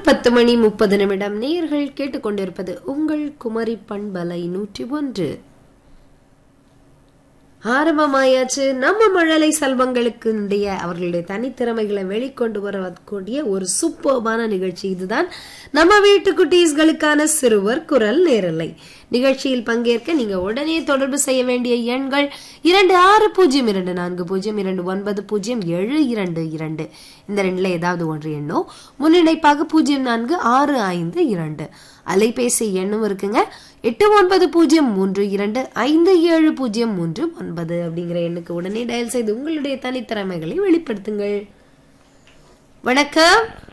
பத்து மணி முப்பது நிமிடம் நேர்கள் கேட்டுக்கொண்டிருப்பது உங்கள் குமரி பண்பலை நூற்றி ஒன்று ஆரம்பமாயாச்சு நம்ம மழலை செல்வங்களுக்கு உடைய அவர்களுடைய தனித்திறமைகளை வெளிக்கொண்டு வரக்கூடிய ஒரு சூப்பர்பான நிகழ்ச்சி இதுதான் நம்ம வீட்டு குட்டீஸ்களுக்கான சிறுவர் குரல் நேரலை நிகழ்ச்சியில் பங்கேற்க நீங்க உடனே தொடர்பு செய்ய வேண்டிய எண்கள் இரண்டு ஆறு பூஜ்ஜியம் இரண்டு நான்கு பூஜ்ஜியம் இரண்டு ஒன்பது பூஜ்ஜியம் ஏழு இரண்டு இரண்டு இந்த ரெண்டுல ஏதாவது ஒன்று எண்ணோ முன்னிணைப்பாக பூஜ்ஜியம் நான்கு ஆறு ஐந்து இரண்டு அலைபேசி எண்ணும் இருக்குங்க எட்டு ஒன்பது பூஜ்ஜியம் மூன்று இரண்டு ஐந்து ஏழு பூஜ்ஜியம் மூன்று ஒன்பது அப்படிங்கிற எண்ணுக்கு உடனே டயல் செய்து உங்களுடைய தனித்திறமைகளை வெளிப்படுத்துங்கள் வணக்கம்